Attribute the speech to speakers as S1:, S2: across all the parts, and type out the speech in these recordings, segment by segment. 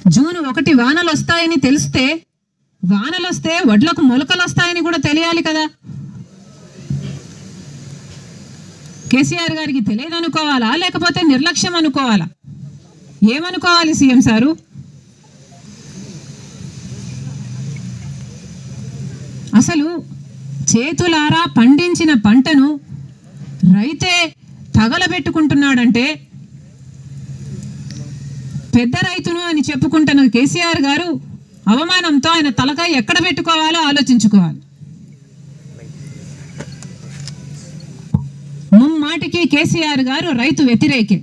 S1: June ఒకటి వానలు వస్తాయని తెలిస్తే వానలు వస్తే వడ్లకు మొలకలు వస్తాయని కూడా తెలియాలి కదా కేసీఆర్ గారికి తెలియదు అనుకోవాలా లేకపోతే నిర్లక్ష్యం అనుకోవాలా ఏమనుకోవాలి సీఎం సారు అసలు చేతులారా పండించిన పంటను రైతే తగలబెట్టుకుంటున్నాడంటే పెద్ద రైతును అని చెప్పుకుంటున్న కేసీఆర్ గారు అవమానంతో ఆయన తలకాయ ఎక్కడ పెట్టుకోవాలో ఆలోచించుకోవాలి ముమ్మాటికి కేసీఆర్ గారు రైతు వ్యతిరేకే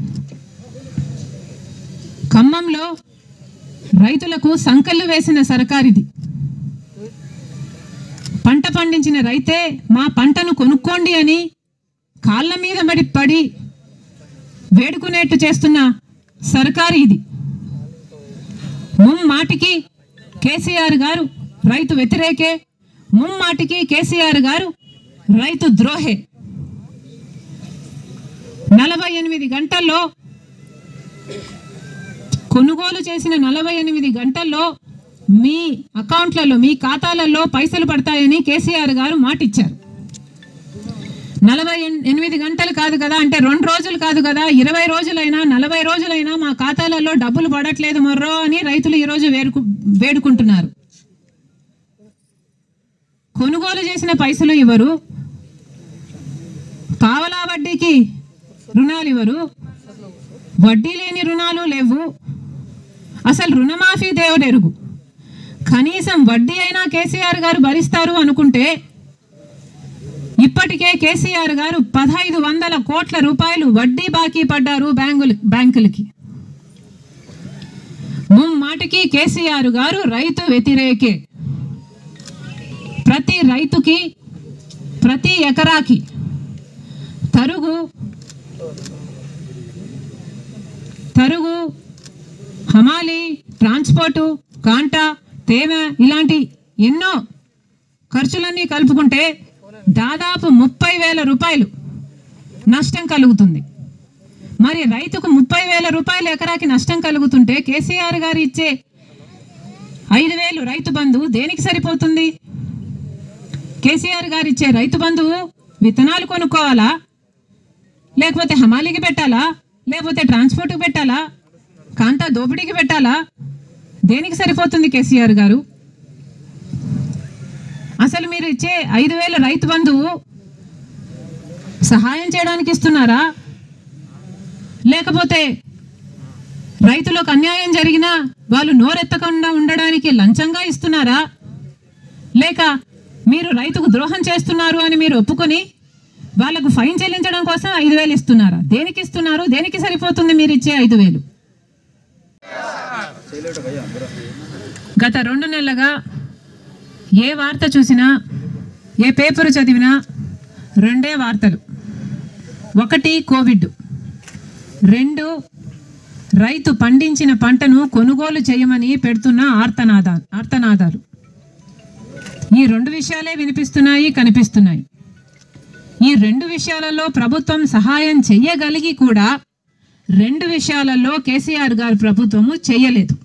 S1: ఖమ్మంలో రైతులకు సంకళ్ళు వేసిన సర్కారిది పంట పండించిన రైతే మా పంటను కొనుక్కోండి అని కాళ్ళ మీద పడి పడి వేడుకునేట్టు చేస్తున్న సర్కారు ఇది ముమ్మాటికి కేసీఆర్ గారు రైతు వ్యతిరేకే ముమ్మాటికి కేసీఆర్ గారు రైతు ద్రోహే నలభై ఎనిమిది గంటల్లో కొనుగోలు చేసిన నలభై ఎనిమిది గంటల్లో మీ అకౌంట్లలో మీ ఖాతాలలో పైసలు పడతాయని కేసీఆర్ గారు మాట ఇచ్చారు నలభై ఎన్- ఎనిమిది గంటలు కాదు కదా అంటే రెండు రోజులు కాదు కదా ఇరవై రోజులైనా నలభై రోజులైనా మా ఖాతాలలో డబ్బులు పడట్లేదు మర్రో అని రైతులు ఈరోజు వేడుకు వేడుకుంటున్నారు కొనుగోలు చేసిన పైసలు ఇవ్వరు పావలా వడ్డీకి రుణాలు ఇవ్వరు వడ్డీ లేని రుణాలు లేవు అసలు రుణమాఫీ దేవుడెరుగు కనీసం వడ్డీ అయినా కేసీఆర్ గారు భరిస్తారు అనుకుంటే ఇప్పటికే కేసీఆర్ గారు పదహైదు వందల కోట్ల రూపాయలు వడ్డీ బాకీ పడ్డారు బ్యాంకులు బ్యాంకులకి ముమ్మాటికి కేసీఆర్ గారు రైతు వ్యతిరేకే ప్రతి రైతుకి ప్రతి ఎకరాకి తరుగు తరుగు హమాలి ట్రాన్స్పోర్టు కాంటా తేమ ఇలాంటి ఎన్నో ఖర్చులన్నీ కలుపుకుంటే దాదాపు ముప్పై వేల రూపాయలు నష్టం కలుగుతుంది మరి రైతుకు ముప్పై వేల రూపాయలు ఎకరాకి నష్టం కలుగుతుంటే కేసీఆర్ గారు ఇచ్చే ఐదు వేలు రైతు బంధు దేనికి సరిపోతుంది కేసీఆర్ గారు ఇచ్చే రైతు బంధువు విత్తనాలు కొనుక్కోవాలా లేకపోతే హమాలీకి పెట్టాలా లేకపోతే ట్రాన్స్పోర్ట్కి పెట్టాలా కాంతా దోపిడీకి పెట్టాలా దేనికి సరిపోతుంది కేసీఆర్ గారు అసలు మీరు ఇచ్చే ఐదు వేల రైతు బంధువు సహాయం చేయడానికి ఇస్తున్నారా లేకపోతే రైతులకు అన్యాయం జరిగినా వాళ్ళు నోరెత్తకుండా ఉండడానికి లంచంగా ఇస్తున్నారా లేక మీరు రైతుకు ద్రోహం చేస్తున్నారు అని మీరు ఒప్పుకొని వాళ్ళకు ఫైన్ చెల్లించడం కోసం ఐదు వేలు ఇస్తున్నారా దేనికి ఇస్తున్నారు దేనికి సరిపోతుంది మీరు ఇచ్చే ఐదు వేలు గత రెండు నెలలుగా ఏ వార్త చూసినా ఏ పేపర్ చదివినా రెండే వార్తలు ఒకటి కోవిడ్ రెండు రైతు పండించిన పంటను కొనుగోలు చేయమని పెడుతున్న ఆర్తనాదా ఆర్తనాదాలు ఈ రెండు విషయాలే వినిపిస్తున్నాయి కనిపిస్తున్నాయి ఈ రెండు విషయాలలో ప్రభుత్వం సహాయం చెయ్యగలిగి కూడా రెండు విషయాలలో కేసీఆర్ గారి ప్రభుత్వము చెయ్యలేదు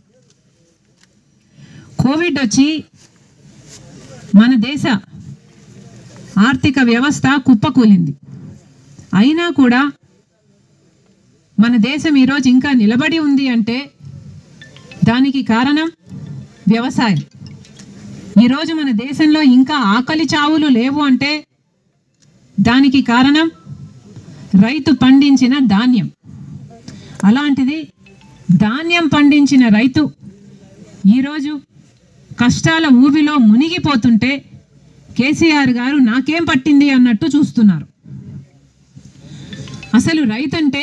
S1: కోవిడ్ వచ్చి మన దేశ ఆర్థిక వ్యవస్థ కుప్పకూలింది అయినా కూడా మన దేశం ఈరోజు ఇంకా నిలబడి ఉంది అంటే దానికి కారణం వ్యవసాయం ఈరోజు మన దేశంలో ఇంకా ఆకలి చావులు లేవు అంటే దానికి కారణం రైతు పండించిన ధాన్యం అలాంటిది ధాన్యం పండించిన రైతు ఈరోజు కష్టాల ఊబిలో మునిగిపోతుంటే కేసీఆర్ గారు నాకేం పట్టింది అన్నట్టు చూస్తున్నారు అసలు రైతంటే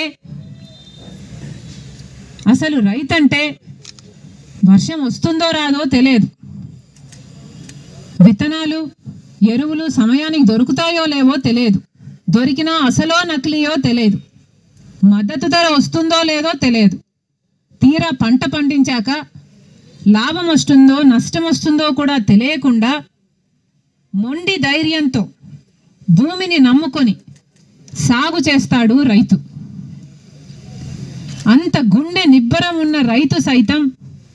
S1: అసలు రైతంటే వర్షం వస్తుందో రాదో తెలియదు విత్తనాలు ఎరువులు సమయానికి దొరుకుతాయో లేవో తెలియదు దొరికినా అసలో నకిలీయో తెలియదు మద్దతు ధర వస్తుందో లేదో తెలియదు తీరా పంట పండించాక లాభం వస్తుందో నష్టం వస్తుందో కూడా తెలియకుండా మొండి ధైర్యంతో భూమిని నమ్ముకొని సాగు చేస్తాడు రైతు అంత గుండె నిబ్బరం ఉన్న రైతు సైతం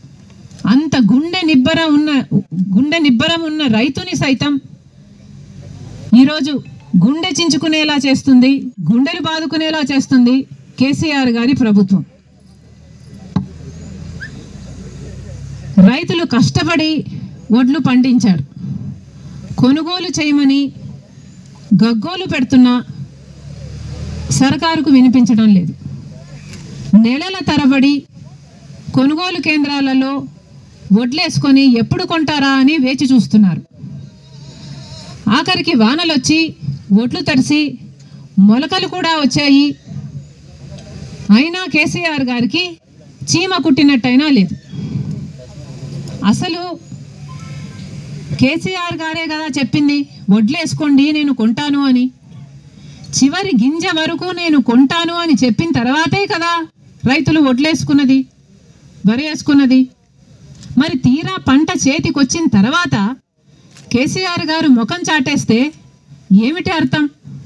S1: అంత గుండె నిబ్బర ఉన్న గుండె నిబ్బరం ఉన్న రైతుని సైతం ఈరోజు గుండె చించుకునేలా చేస్తుంది గుండెలు బాదుకునేలా చేస్తుంది కేసీఆర్ గారి ప్రభుత్వం రైతులు కష్టపడి వడ్లు పండించారు కొనుగోలు చేయమని గగ్గోలు పెడుతున్నా సర్కారుకు వినిపించడం లేదు నెలల తరబడి కొనుగోలు కేంద్రాలలో వడ్లేసుకొని ఎప్పుడు కొంటారా అని వేచి చూస్తున్నారు ఆఖరికి వానలు వచ్చి ఒడ్లు తడిసి మొలకలు కూడా వచ్చాయి అయినా కేసీఆర్ గారికి చీమ కుట్టినట్టయినా లేదు అసలు కేసీఆర్ గారే కదా చెప్పింది వడ్లేసుకోండి నేను కొంటాను అని చివరి గింజ వరకు నేను కొంటాను అని చెప్పిన తర్వాతే కదా రైతులు వడ్లేసుకున్నది వరి వేసుకున్నది మరి తీరా పంట చేతికొచ్చిన తర్వాత కేసీఆర్ గారు ముఖం చాటేస్తే ఏమిటి అర్థం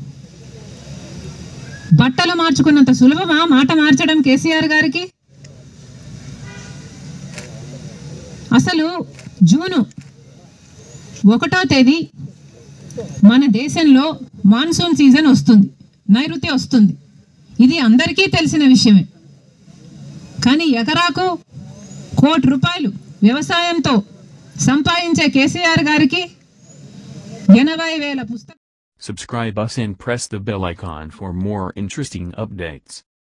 S1: బట్టలు మార్చుకున్నంత సులభమా మాట మార్చడం కేసీఆర్ గారికి అసలు జూను ఒకటో తేదీ మన దేశంలో మాన్సూన్ సీజన్ వస్తుంది నైరుతి వస్తుంది ఇది అందరికీ తెలిసిన విషయమే కానీ ఎకరాకు కోటి రూపాయలు వ్యవసాయంతో సంపాదించే కేసీఆర్ గారికి ఎనభై వేల పుస్తకం
S2: Subscribe us and press the bell icon for more interesting updates.